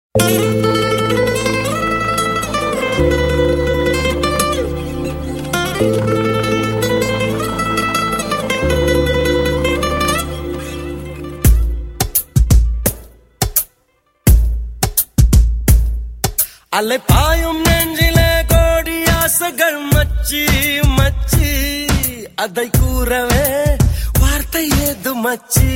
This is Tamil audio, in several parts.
அலை பாயும் நெஞ்சிலே கோடி ஆசைகள் மச்சி மச்சி அதை கூறவே வார்த்தை ஏது மச்சி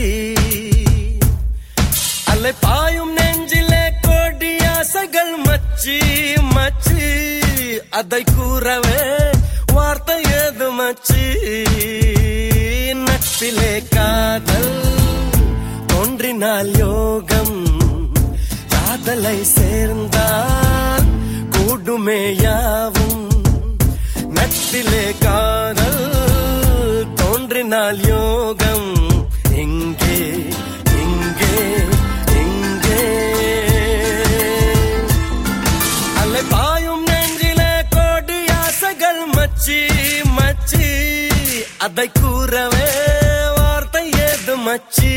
அலை பாயும் நெஞ்சிலே கோடி ஆசைகள் மச்சி மச்சி அதை கூறவே வார்த்தை ஏது மச்சி நட்பிலே காதல் தோன்றினால் யோகம் காதலை சேர்ந்தால் கூடுமே யாவும் நட்பிலே காதல் தோன்றினால் யோகம் எங்கே எங்கே எங்கே அலை பாயும் நெஞ்சிலே கோடி ஆசைகள் மச்சி மச்சி அதை கூறவே வார்த்தை ஏது மச்சி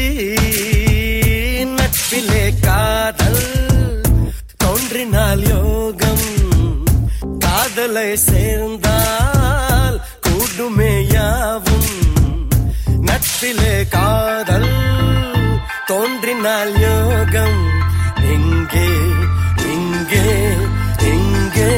நட்பிலே காதல் தோன்றினால் யோகம் காதலை சேர்ந்தால் கூடுமே யாவும் நட்பிலே காதல் தோன்றினால் யோகம் எங்கே எங்கே எங்கே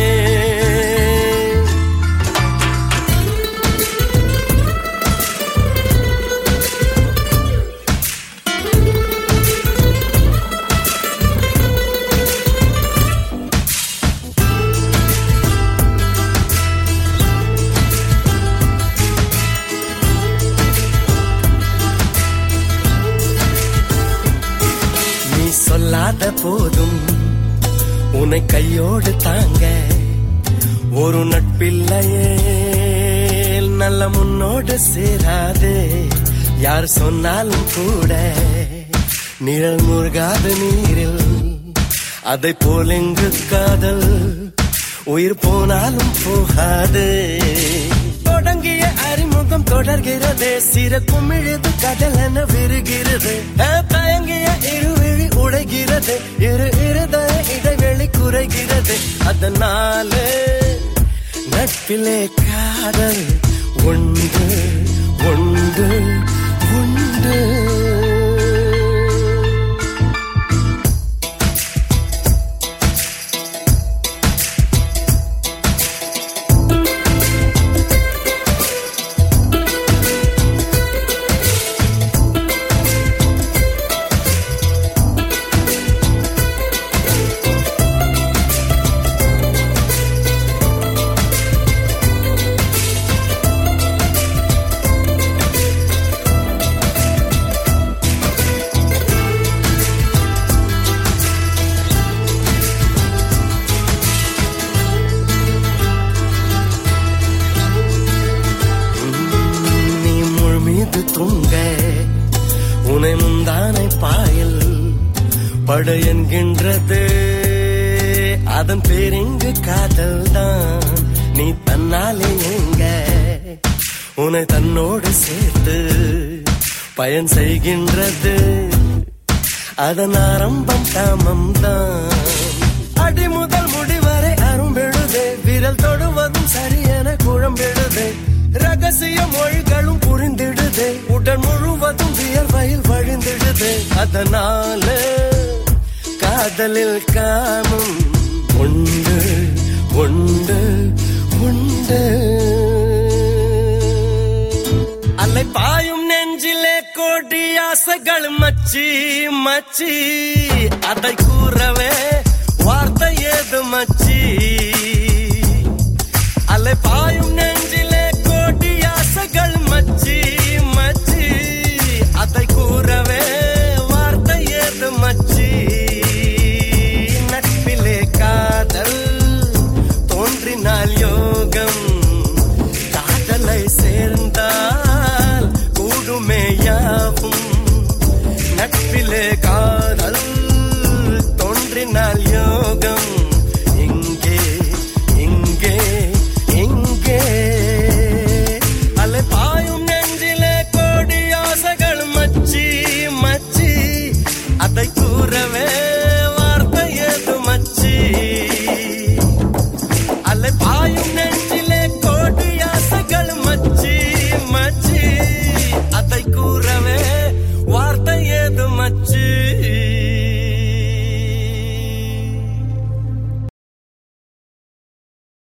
நீ சொல்லாத போதும் உன்னை கையோடு தாங்க ஒரு நட்பில்லையே நல்ல முன்னோடு சேராதே யார் சொன்னாலும் கூட நிழல் முருகாத நீரில் அதை போல் எங்கு காதல் உயிர் போனாலும் போகாது தொடங்கிய அறிமுகம் தொடர்கிறது சிற குமிழுது கடல் என விருகிறது அஹ், தயங்கிய இருவிழி உடைகிறது இரு இருதய இடைவெளி குறைகிறது அதனால நட்பிலே காதல் உண்டு உண்டு உண்டு நீ முள் மீது தூங்க உனை முந்தானை பாயல் படு என்கின்றது அதன் பேரெங்கு காதல் தான் நீ தன்னாலே எங்க உன்னை தன்னோடு சேர்த்து பயன் செய்கின்றது அதன் ஆரம்பம் காமம் தான் அடி முதல் முடிவரை அரும்பெழுதே விரல் தொடுவதும் சரியென குழம்பெழுதே ரகசிய மொழிகளும் புரிந்திடுதே உடல் முழுவதும் வியர்வையில் வழிந்திடுதே அதனால காதலில் காமம் உண்டு உண்டு உண்டு அலை பாயும் நெஞ்சிலே கோடி ஆசைகள் மச்சி மச்சி அதை கூறவே வார்த்தை ஏது மச்சி அலை பாயும் நெஞ்சிலே கோடி ஆசைகள் மச்சி மச்சி அதை கூறவே வார்த்தை ஏது மச்சி நட்பிலே காதல் தோன்றினால் யோகம் காதலை சேர்ந்தால் கூடுமே யாவும் நட்பிலே காதல் தோன்றினால் யோகம்